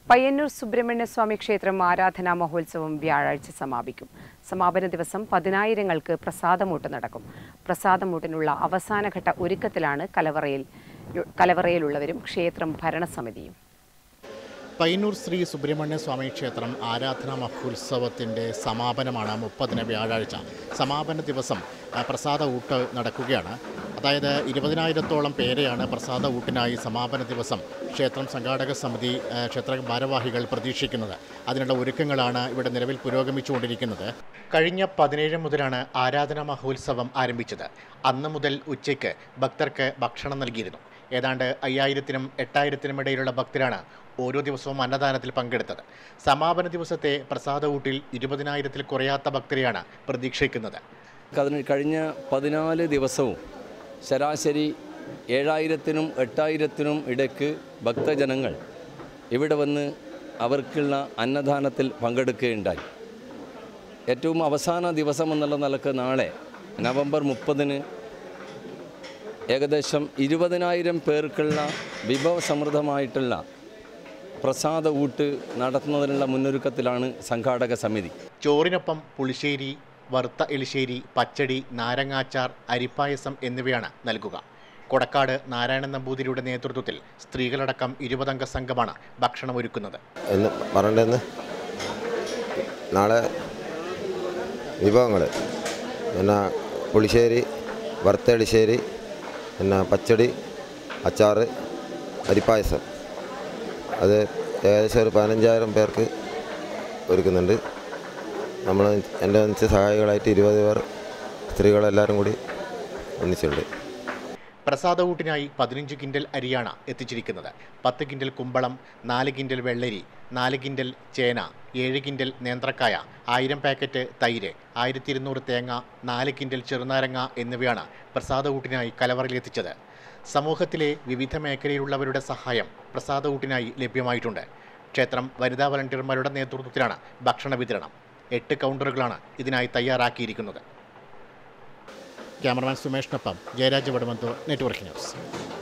പയ്യന്നൂർ സുബ്രഹ്മണ്യ സ്വാമി ക്ഷേത്രം ആരാധനാ മഹോത്സവം വ്യാഴാഴ്ച സമാപിക്കും സമാപന ദിവസം പതിനായിരങ്ങൾക്ക് പ്രസാദമൂട്ട് നടക്കും പ്രസാദമൂട്ടിനുള്ള അവസാനഘട്ട ഒരുക്കത്തിലാണ് കലവറയിൽ കലവറയിലുള്ളവരും ക്ഷേത്രം ഭരണസമിതിയും പയ്യന്നൂർ ശ്രീ സുബ്രഹ്മണ്യ സ്വാമി ക്ഷേത്രം ആരാധനാ മഹോത്സവത്തിൻ്റെ സമാപനമാണ് മുപ്പതിന് വ്യാഴാഴ്ച സമാപന ദിവസം ആ, പ്രസാദ ഊട്ട് നടക്കുകയാണ് അതായത് ഇരുപതിനായിരത്തോളം പേരെയാണ് പ്രസാദ ഊട്ടിനായി സമാപന ദിവസം ക്ഷേത്രം സംഘാടക സമിതി ആ, ക്ഷേത്ര ഭാരവാഹികൾ പ്രതീക്ഷിക്കുന്നത് അതിനുള്ള ഒരുക്കങ്ങളാണ് ഇവിടെ നിലവിൽ പുരോഗമിച്ചുകൊണ്ടിരിക്കുന്നത് കഴിഞ്ഞ പതിനേഴ് മുതലാണ് ആരാധനാ മഹോത്സവം ആരംഭിച്ചത് അന്ന് മുതൽ ഉച്ചയ്ക്ക് ഭക്തർക്ക് ഭക്ഷണം നൽകിയിരുന്നു ഏതാണ്ട് അയ്യായിരത്തിനും എട്ടായിരത്തിനും ഇടയിലുള്ള ഭക്തരാണ് ഓരോ ദിവസവും അന്നദാനത്തിൽ പങ്കെടുത്തത് സമാപന ദിവസത്തെ പ്രസാദ ഊട്ടിൽ ഇരുപതിനായിരത്തിൽ കുറയാത്ത ഭക്തരെയാണ് പ്രതീക്ഷിക്കുന്നത് അതിന് കഴിഞ്ഞ പതിനാല് ദിവസവും ശരാശരി ഏഴായിരത്തിനും എട്ടായിരത്തിനും ഇടയ്ക്ക് ഭക്തജനങ്ങൾ ഇവിടെ വന്ന് അവർക്കുള്ള അന്നദാനത്തിൽ പങ്കെടുക്കുകയുണ്ടായി ഏറ്റവും അവസാന ദിവസം എന്നുള്ള നിലക്ക് നാളെ നവംബർ മുപ്പതിന് ഏകദേശം ഇരുപതിനായിരം പേർക്കുള്ള വിഭവസമൃദ്ധമായിട്ടുള്ള പ്രസാദ ഊട്ട് നടത്തുന്നതിനുള്ള മുന്നൊരുക്കത്തിലാണ് സംഘാടക സമിതി ചോറിനൊപ്പം പുളിശ്ശേരി വറുത്ത എലിശ്ശേരി പച്ചടി നാരങ്ങാച്ചാർ അരിപ്പായസം എന്നിവയാണ് നൽകുക കൊടക്കാട് നാരായണൻ നമ്പൂതിരിയുടെ നേതൃത്വത്തിൽ സ്ത്രീകളടക്കം ഇരുപതംഗ സംഘമാണ് ഭക്ഷണം ഒരുക്കുന്നത് എന്ന് പറയേണ്ടതെന്ന് നാളെ വിഭവങ്ങൾ പിന്നെ പുളിശ്ശേരി വറുത്ത എളിശ്ശേരി പിന്നെ പച്ചടി അച്ചാറ് അരിപ്പായസം അത് ഏകദേശം ഒരു പതിനഞ്ചായിരം പേർക്ക് ഒരുക്കുന്നുണ്ട് നമ്മൾ എൻ്റെ ഒന്നിച്ച് സഹായികളായിട്ട് ഇരുപത് പേർ സ്ത്രീകളെല്ലാവരും കൂടി ഒന്നിച്ചുണ്ട് പ്രസാദ ഊട്ടിനായി പതിനഞ്ച് കിൻഡൽ അരിയാണ് എത്തിച്ചിരിക്കുന്നത് പത്ത് കിൻഡൽ കുമ്പളം നാല് കിൻഡൽ വെള്ളരി നാല് കിൻഡൽ ചേന ഏഴ് കിൻഡൽ നേന്ത്രക്കായ ആയിരം പാക്കറ്റ് തൈര് ആയിരത്തി ഇരുന്നൂറ് തേങ്ങ നാല് കിൻഡൽ ചെറുനാരങ്ങ എന്നിവയാണ് പ്രസാദ ഊട്ടിനായി കലവറയിൽ എത്തിച്ചത് സമൂഹത്തിലെ വിവിധ മേഖലയിലുള്ളവരുടെ സഹായം പ്രസാദ ഊട്ടിനായി ലഭ്യമായിട്ടുണ്ട് ക്ഷേത്രം വനിതാ വളണ്ടിയർമാരുടെ നേതൃത്വത്തിലാണ് ഭക്ഷണ വിതരണം എട്ട് കൗണ്ടറുകളാണ് ഇതിനായി തയ്യാറാക്കിയിരിക്കുന്നത് ക്യാമറമാൻ സുമേഷിനൊപ്പം ജയരാജ് വടമന്തൂർ നെറ്റ്വർക്ക് ന്യൂസ്